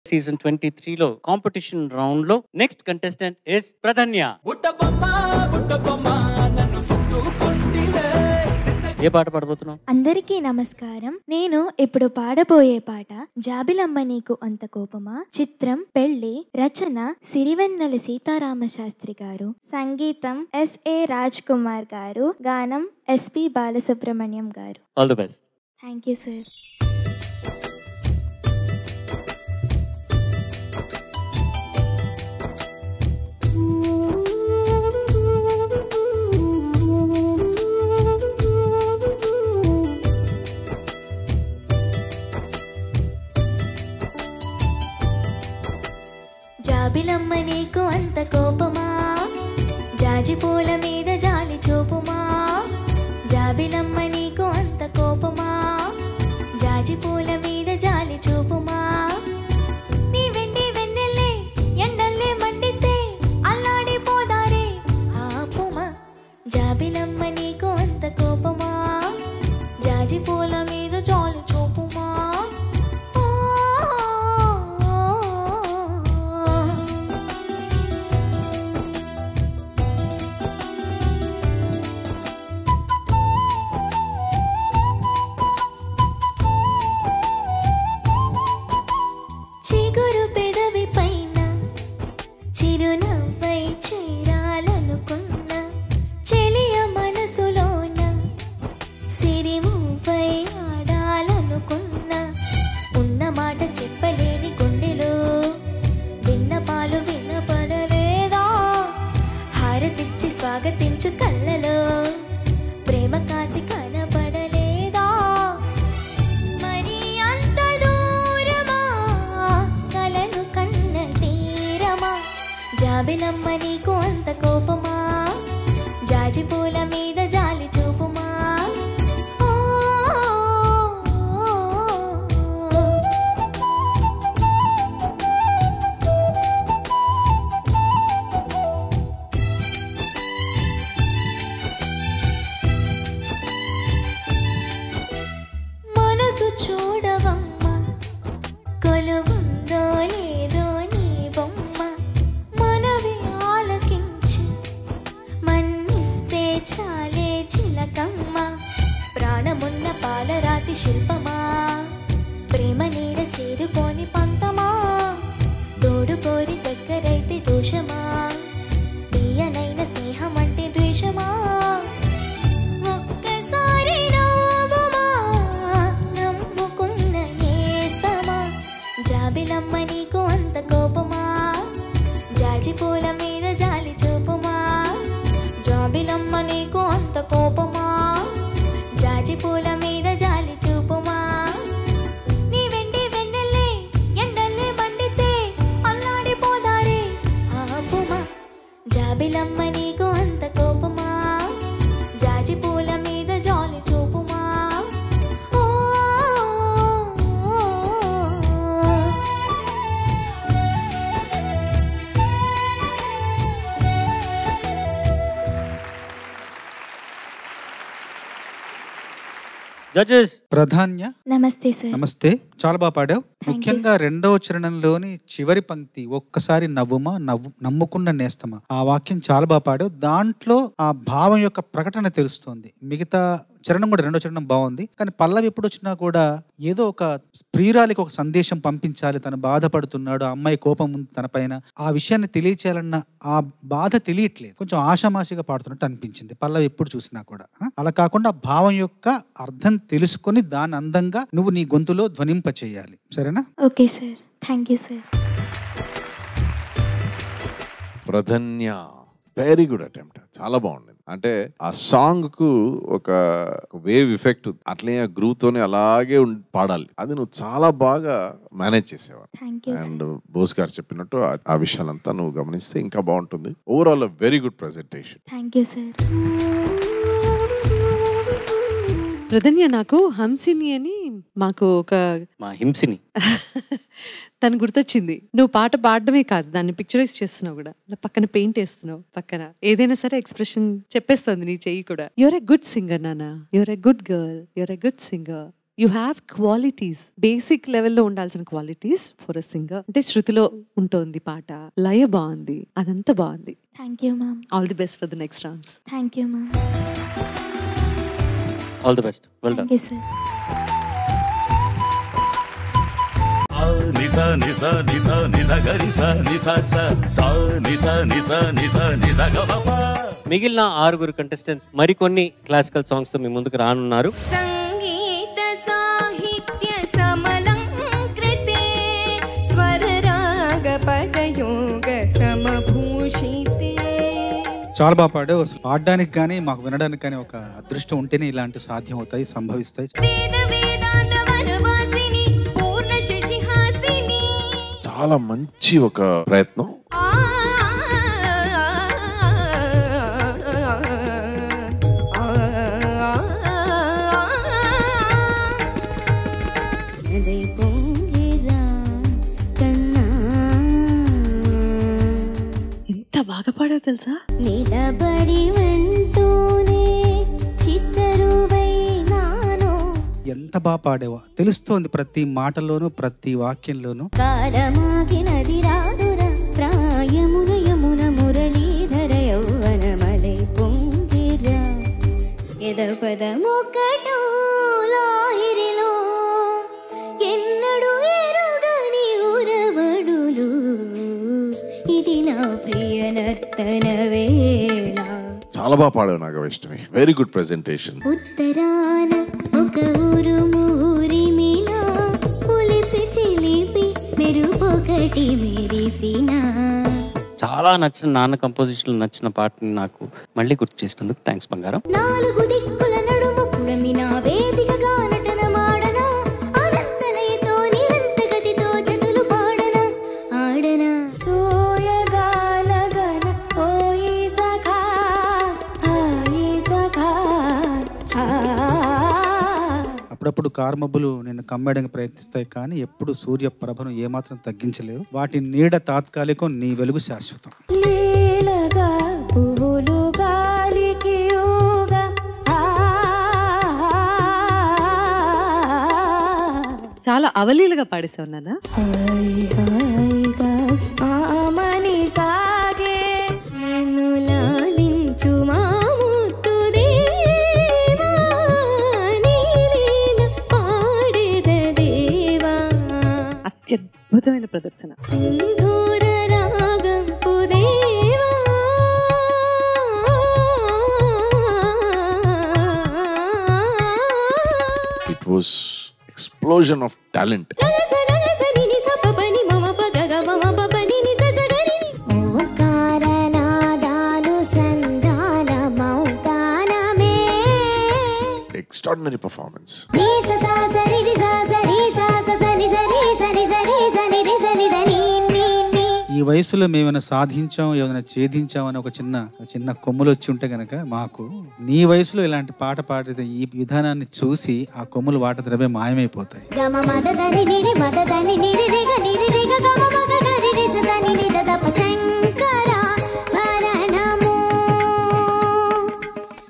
Season twenty త్రీలో competition round లో next contestant is Pradhanya ఏ పాట పాడబోతున్నావు అందరికీ నమస్కారం నేను ఇప్పుడు పాడబోయే పాట జాబిలమ్మ నీకు అంత కోపమా చిత్రం పెళ్లి రచన సిరివెన్నెల సీతారామ శాస్త్రి గారు సంగీతం ఎస్ఏ రాజ్ కుమార్ గారు గానం ఎస్పి బాలసుబ్రహ్మణ్యం గారు all the best thank you sir జాబిలమ్మ నీకు అంత కోపమా జాజి పూల మీద జాలి చూపుమా జాబిలమ్మ నీకు అంత కోపమా జాజి పూల మీద జాలి చూపుమా నీ వెండి వెన్నెల్లే ఎండల్లే మండితే అల్లాడిపోదారే ఆపుమా జాబిలమ్మ నీకు అంత కోపమా జాజి పూల మీద జాలి చూపుమా ఓ, ఓ, ఓ. చిగురు పెదవి పైన చిరునవ్వై చేరాలనుకున్నా చెలియ మనసులోన సిరిమువ్వై ఆడాలనుకున్నా ఉన్న మాట చెప్పలేని గుండెలో విన్న పాలు వినపడలేదా హారతిచ్చి స్వాగతించు కళ్ళలో ప్రేమ కాంతి కనపడలేదా మరి అంత దూరమా కలను కన్న తీరమా జాబిలమ్మ నీకు అంత కోపమా జాజి పూల మీద జాలి చూపుమా ఓ, ఓ, ఓ. మనసు చూడవమ్మ కొలువుందో లేదో నీ బొమ్మ మనవి ఆలకించి మన్నిస్తే చాలే చిలకమ్మ ప్రాణమున్న పాలరాతి శిల్పమా ప్రేమ నీడ చేరుకోని పంతమా తోడు కోరి దగ్గరైతే దోషమా తీయనైన స్నేహం అంటే ద్వేషమా ఒక్కసారి నవ్వుమా నమ్ముకున్న నేస్తమా జాబిలమ్మ నీకు అంత కోపమా జాజి పూల మీద జాలి చూపుమా జాబిలమ్మ నీకు అంత కోపమా జాజి పూల మీద జాలి చూపుమా నీ వెండి వెన్నెల్లే ఎండల్లే మండితే అల్లాడిపోదారే ఆపుమా జాబిలమ్మ నీకు అంత కోపమా జాజి పూల మీద జాలి చూపుమా ఓ, ఓ, ఓ. జడ్జెస్ ప్రధాన్య నమస్తే సార్ నమస్తే చాలా బాగా పాడావు you, ముఖ్యంగా రెండవ చరణంలోని చివరి పంక్తి ఒక్కసారి నవ్వుమా నవ్వు నమ్ముకున్న నేస్తమా ఆ వాక్యం చాలా బాగా పాడావు దాంట్లో ఆ భావం యొక్క ప్రకటన తెలుస్తోంది మిగతా చరణం కూడా రెండో చరణం బాగుంది కానీ పల్లవి ఎప్పుడు వచ్చినా కూడా ఏదో ఒక ప్రియురాలికి ఒక సందేశం పంపించాలి తను బాధపడుతున్నాడు ఆ అమ్మాయి కోపం ఉంది తన పైన ఆ విషయాన్ని తెలియచేయాలన్న ఆ బాధ తెలియట్లేదు కొంచెం ఆషామాషిగా పాడుతున్నట్టు అనిపించింది పల్లవి ఎప్పుడు చూసినా కూడా ఆ? అలా కాకుండా ఆ భావం యొక్క అర్థం తెలుసుకొని దాన్ని అందంగా నువ్వు నీ గొంతులో ధ్వనింప చేయాలి సరేనా okay sir thank you sir Pradhanya very good attempt చాలా బాగుంది అంటే ఆ సాంగ్ కు ఒక వేవ్ ఎఫెక్ట్ అట్లే ఆ గ్రూవ్ తోనే అలాగే ఉం- పాడాలి అది నువ్వు చాలా బాగా మేనేజ్ చేసేవా thank you sir and Bose గారు చెప్పినట్టు ఆ- ఆ విషయాలంతా నువ్వు గమనిస్తే ఇంకా బాగుంటుంది overall very good presentation thank you sir Pradhanya నాకు హంసిని అని మాకు ఒక మా హింసిని తను గుర్తొచ్చింది నువ్వు పాట పాడడమే కాదు దాన్ని పిక్చరైజ్ చేస్తున్నావు కూడా ఇలా పక్కన పెయింట్ వేస్తున్నావు పక్కన ఏదైనా సరే ఎక్స్ప్రెషన్ చెప్పేస్తుంది నీ చెయ్యి కూడా యువర్ ఎ గుడ్ సింగర్ నానా you're a good girl you're a good singer you have qualities basic లెవెల్లో ఉండాల్సిన క్వాలిటీస్ ఫర్ అ సింగర్ అంటే శృతిలో ఉంటుంది పాట లయ బాగుంది అదంతా బాగుంది thank you ma'am all the best for the next rounds thank you ma'am all the best well done thank you sir నిస నిస నిస నిస గరి స నిస స స నిస నిస నిస నిస గమప మిగిలిన ఆరుగురు కంటెస్టెంట్స్ మరికొన్ని క్లాసికల్ సాంగ్స్ తో మీ ముందుకు రానున్నారు సంగీత సాహిత్య సమలంకృతే స్వరరాగ పదయోగ సమభూషితే చాలా బాగా పాడావు అసలు పాడడానికి కానీ మాకు వినడానికి కానీ ఒక అదృష్టం ఉంటేనే ఇలాంటివి సాధ్యం అవుతాయి సంభవిస్తాయి వేద వేదాంత వనవాసిని పూర్ణ శశిహాసిని చాలా మంచి ఒక ప్రయత్నం ఆ నదై పొంగిరా కన్నా ఎంత బాగా పాడావు తెలుసా నిలబడి వెంటూనే చిత్తరువైనాను ఎంత బాగా పాడేవా తెలుస్తోంది ప్రతి మాటలోనూ ప్రతి వాక్యంలోనూ కాలమాగినది రాదుర ప్రాయమున యమున మురళీధర యౌవనమలై పొంగిరా ఎద పదమొకటో లాహిరిలో ఎన్నడు ఎరుగని ఉరవడులు ఇది నా ప్రియ నర్తన వేళ చాలా బాగా పాడావు నాగవైష్ణవి వెరీ గుడ్ ప్రెజెంటేషన్ ఉత్తరాన ఒక ఊరు ఊరిమినా పులిపి చిలిపి మెరుపొకటి మెరిసినా చాలా నచ్చిన నాన్న కంపోజిషన్ నచ్చిన పాటని నాకు మళ్ళీ గుర్తు చేసినందుకు థ్యాంక్స్ బంగారం నాలుగు దిక్కుల నడుము పుడమిన వేదికగా నటన మాడన అనంతలయతో నిరంత గతితో జతులు పాడన ఆడన సోయగాలగన ఓయి సఖా ఆయి సఖా ఆ అప్పుడప్పుడు కార్మబ్బులు నిన్ను కమ్మేయడానికి ప్రయత్నిస్తాయి కానీ ఎప్పుడు సూర్య ప్రభను ఏమాత్రం తగ్గించలేవు వాటి నీడ తాత్కాలికం నీ వెలుగు శాశ్వతం లీలగా పువ్వులు గాలికి ఊగా ఆ చాలా అవలీలుగా పాడేసావు నాన్న హాయ్ హాయిగా ఆమని సాగే నన్ను లాలించు మా ముద్దు దేవా నీ లీల పాడెద దేవా అత్యద్భుతమైన ప్రదర్శన సింధూర రాగం పుదేవా it was explosion of talent extraordinary performance ఈ వయసులో మేమైనా సాధించాం ఏమైనా ఛేదించాం అని ఒక చిన్న చిన్న కొమ్ములు వచ్చి ఉంటే గనక మాకు నీ వయసులో ఇలాంటి పాట పాడితే ఈ విధానాన్ని చూసి ఆ కొమ్ములు వాట ద్రవ్య మాయమైపోతాయి గమ మద దని నిరి మద దని నిరి రిగ నిరి రిగ గమ